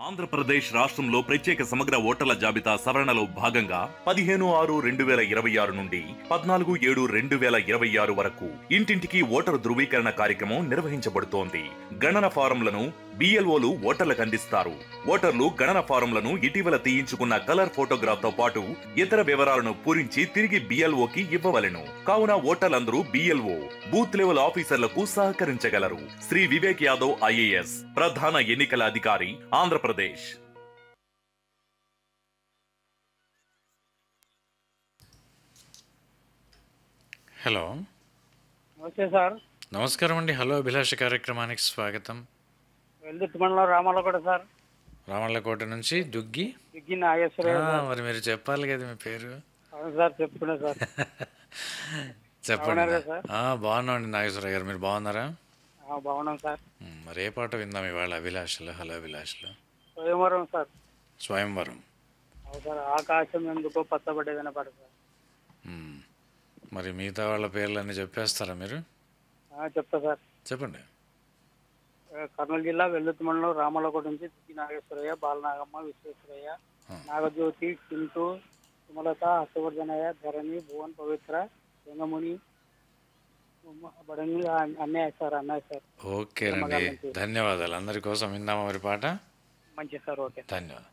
ఆంధ్రప్రదేశ్ రాష్ట్రంలో ప్రత్యేక సమగ్ర ఓటర్ల జాబితా సవరణలో భాగంగా పదిహేను ఆరు రెండు వేల ఇరవై ఆరు నుండి పద్నాలుగు ఏడు రెండు వేల ఇరవై ఆరు వరకు ఇంటింటికి ఓటరు ధృవీకరణ కార్యక్రమం నిర్వహించబడుతోంది గణన ఫారంలను బిఎల్ఓలు ఓటర్లకు అందిస్తారు ఓటర్లు గణన ఫారంలను ఇటీవల తీయించుకున్న కలర్ ఫోటోగ్రాఫ్ తో పాటు ఇతర వివరాలను పూరించి తిరిగి బిఎల్ఓకి ఇవ్వవలెను కావున ఓటర్లందరూ బిఎల్ఓ బూత్ లెవెల్ ఆఫీసర్లకు సహకరించగలరు శ్రీ వివేక్ యాదవ్ ఐఏఎస్ ప్రధాన ఎన్నికల అధికారి ఆంధ్రప్రదేశ్ హలో నమస్తే సార్ నమస్కారం అండి హలో అభిలాష కార్యక్రమానికి స్వాగతం వెల్దుర్తి మండలం రామాలగూడ సార్ రామల్లకోట నుంచి దుగ్గి దిగ్గి నాగేశ్వరరావు ఆ, మరి మీరు చెప్పాలి కదా మీ పేరు అవును సార్ చెప్తున్నా సార్ చెప్పండి బాగున్నారా సార్? ఆ, బాగున్నామండి నాగేశ్వర గారు మీరు బాగున్నారా ఆ, బాగున్నాం సార్ ఉమ్, మరి ఏ పాట విందాం ఇవాళ అభిలాషలో హలో అభిలాషలో స్వయంవరం సార్ స్వయంవరం అవును సార్ ఆకాశం ఎందుకో పచ్చబడ్డేదన్న పాట సార్ ఉమ్, మరి మిగతా వాళ్ళ పేర్లన్నీ చెప్పేస్తారా మీరు ఆ, చెప్తా సార్ చెప్పండి ఆ, కర్నూలు జిల్లా వెల్దుర్తి మండలం రామాలగూడ నుంచి దిగ్గి నాగేశ్వరయ్య బాలనాగమ్మ విశ్వేశ్వరయ్య ఆ. నాగజ్యోతి చింటూ సుమలత హర్షవర్ధనయ్య ధరణి భువన్ పవిత్ర లింగముని బడంగి అన్నయ్య సార్ అన్నయ్య సార్ ఓకేనండి ధన్యవాదాలు అందరి కోసం విందామా మరి పాట మంచి సార్ ఓకే ధన్యవాదాలు